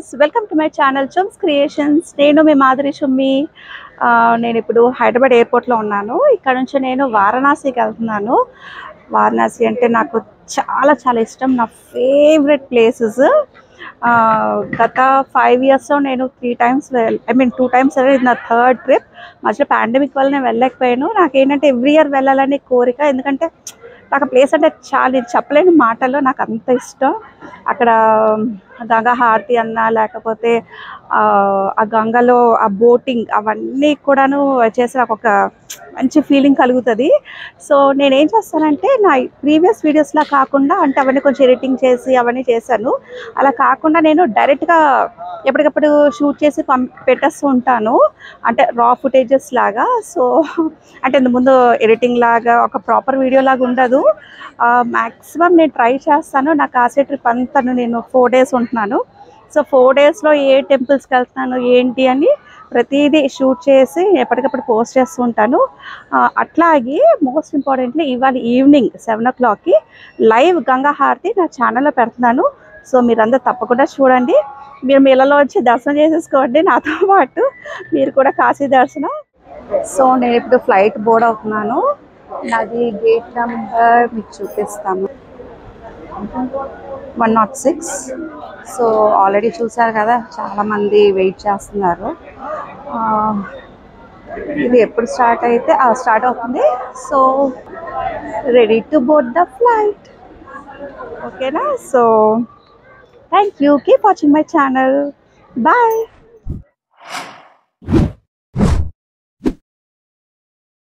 viewers welcome to my channel chums creations నేను మీ మాదిరి చుమ్మి ఆ, నేను ఇప్పుడు హైదరాబాద్ ఎయిర్పోర్ట్లో ఉన్నాను ఇక్కడ నుంచి నేను వారణాసికి వెళ్తున్నాను వారణాసి అంటే నాకు చాలా చాలా ఇష్టం నా ఫేవరెట్ ప్లేసెస్ గత ఫైవ్ ఇయర్స్లో నేను three times I mean two times ఇది నా థర్డ్ ట్రిప్ మధ్యలో పాండమిక్ వల్ల నేను వెళ్ళలేకపోయాను నాకేంటంటే ఎవ్రీ ఇయర్ వెళ్ళాలని కోరిక ఎందుకంటే నాకు ఆ ప్లేస్ అంటే చాలా నేను చెప్పలేని మాటల్లో నాకు అంత ఇష్టం అక్కడ గంగా హారతి అన్నా లేకపోతే ఆ ఆ గంగలో ఆ బోటింగ్ అవన్నీ కూడాను చేసి నాకు ఒక మంచి ఫీలింగ్ కలుగుతుంది సో నేను ఏం చేస్తానంటే నా ప్రీవియస్ వీడియోస్లా కాకుండా అంటే అవన్నీ కొంచెం ఎడిటింగ్ చేసి అవన్నీ చేశాను అలా కాకుండా నేను డైరెక్ట్గా ఎప్పటికప్పుడు షూట్ చేసి పం పెట్టేస్తూ ఉంటాను అంటే రా ఫుటేజెస్ లాగా సో అంటే ఇంత ముందు ఎడిటింగ్ లాగా ఒక ప్రాపర్ వీడియో లాగా ఉండదు మ్యాక్సిమం నేను ట్రై చేస్తాను నా కాసే ట్రిప్ అంతా నేను ఫోర్ డేస్ ఉంటున్నాను సో ఫోర్ డేస్లో ఏ టెంపుల్స్కి వెళ్తున్నాను ఏంటి అని ప్రతిదీ షూట్ చేసి ఎప్పటికప్పుడు పోస్ట్ చేస్తూ ఉంటాను ఆ, అట్లాగే మోస్ట్ ఇంపార్టెంట్లీ ఇవాళ ఈవినింగ్ సెవెన్ ఓ క్లాక్కి లైవ్ గంగా హారతి నా ఛానల్లో పెడుతున్నాను సో మీరందరూ తప్పకుండా చూడండి మీరు మీలలో వచ్చి దర్శనం చేసేసుకోండి నాతో పాటు మీరు కూడా కాశీ దర్శనం సో నేను ఇప్పుడు ఫ్లైట్ బోర్డ్ అవుతున్నాను నాది గేట్ నెంబర్ మీకు చూపిస్తాను one nought six so already చూసారు కదా చాలామంది వెయిట్ చేస్తున్నారు ఆ, ఇది ఎప్పుడు స్టార్ట్ అయితే స్టార్ట్ అవుతుంది so ready to board the flight ఓకేనా so thank you keep watching my channel bye